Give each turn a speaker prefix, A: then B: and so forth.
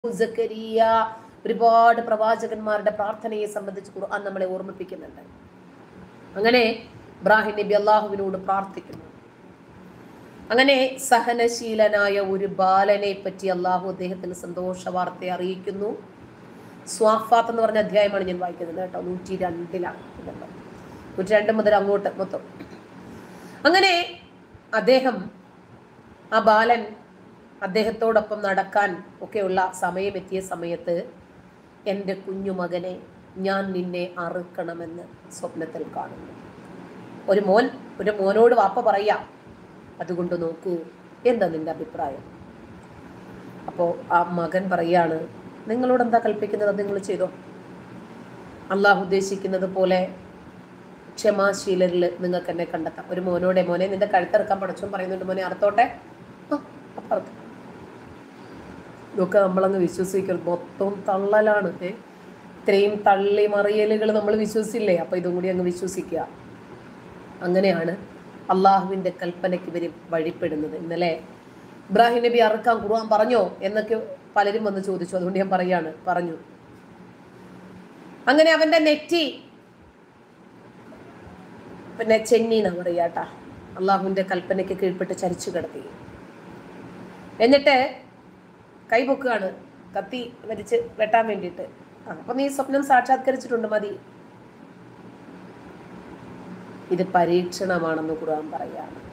A: സക്കരിയ ഒരുപാട് പ്രവാചകന്മാരുടെ പ്രാർത്ഥനയെ സംബന്ധിച്ച് ഖുർആൻ നമ്മളെ ഓർമ്മിപ്പിക്കുന്നുണ്ട് അങ്ങനെ ഇബ്രാഹിം നബി അള്ളാഹുവിനോട് പ്രാർത്ഥിക്കുന്നു അങ്ങനെ സഹനശീലനായ ഒരു ബാലനെ പറ്റി അള്ളാഹു അദ്ദേഹത്തിന് സന്തോഷ വാർത്ത അറിയിക്കുന്നു സ്വാഫാത്ത് എന്ന് പറഞ്ഞ അധ്യായമാണ് ഞാൻ വായിക്കുന്നത് കേട്ടോ നൂറ്റി രണ്ടിലാണ് ഇതുണ്ട്. നൂറ്റി രണ്ട് മുതൽ അങ്ങോട്ട് മൊത്തം അങ്ങനെ അദ്ദേഹം ആ ബാലൻ അദ്ദേഹത്തോടൊപ്പം നടക്കാൻ ഒക്കെയുള്ള സമയമെത്തിയ സമയത്ത് എൻ്റെ കുഞ്ഞുമകനെ ഞാൻ നിന്നെ അറുക്കണമെന്ന് സ്വപ്നത്തിൽ കാണുന്നു ഒരു മോൻ ഒരു മോനോട് വാപ്പ പറയാം അതുകൊണ്ട് നോക്കൂ എന്താ നിന്റെ അഭിപ്രായം അപ്പോൾ ആ മകൻ പറയാണ് നിങ്ങളോട് എന്താ കൽപ്പിക്കുന്നത് അത് നിങ്ങൾ ചെയ്തോ അള്ളാഹു ഉദ്ദേശിക്കുന്നത് പോലെ ക്ഷമാശീലരിൽ നിങ്ങൾക്ക് എന്നെ കണ്ടെത്താം ഒരു മോനോടെ മോനെ നിന്റെ കഴുത്തിറക്കാൻ പഠിച്ചോൻ പറയുന്നുണ്ട് മോനെ അറുത്തോട്ടെ ആ, അപ്പൊ അറുത്തു. ഇതൊക്കെ നമ്മളങ്ങ് വിശ്വസിക്കണം മൊത്തം തള്ളലാണ് ഏ ഇത്രയും തള്ളി മറിയലുകൾ നമ്മൾ വിശ്വസിച്ചില്ലേ അപ്പൊ ഇതും കൂടി അങ്ങ് വിശ്വസിക്കുക അങ്ങനെയാണ് അള്ളാഹുവിന്റെ കൽപ്പനയ്ക്ക് ഇവർ വഴിപ്പെടുന്നത് ഇന്നലെ ഇബ്രാഹിം നബി അറുക്കാൻ ഖുർആൻ പറഞ്ഞോ എന്നൊക്കെ പലരും വന്ന് ചോദിച്ചു അതുകൊണ്ട് ഞാൻ പറയാണ് പറഞ്ഞു അങ്ങനെ അവന്റെ നെറ്റി പിന്നെ ചെന്നി എന്നാ പറയാട്ടാ അള്ളാഹുവിന്റെ കൽപ്പനയ്ക്ക് കീഴ്പ്പെട്ട് ചരിച്ചു കിടത്തി എന്നിട്ട് കൈ പൊക്കുകയാണ് കത്തി വലിച്ച് വെട്ടാൻ വേണ്ടിയിട്ട് ആ, അപ്പൊ നീ സ്വപ്നം സാക്ഷാത്കരിച്ചിട്ടുണ്ട് മതി ഇത് പരീക്ഷണമാണെന്ന് ഖുർആൻ പറയാണ്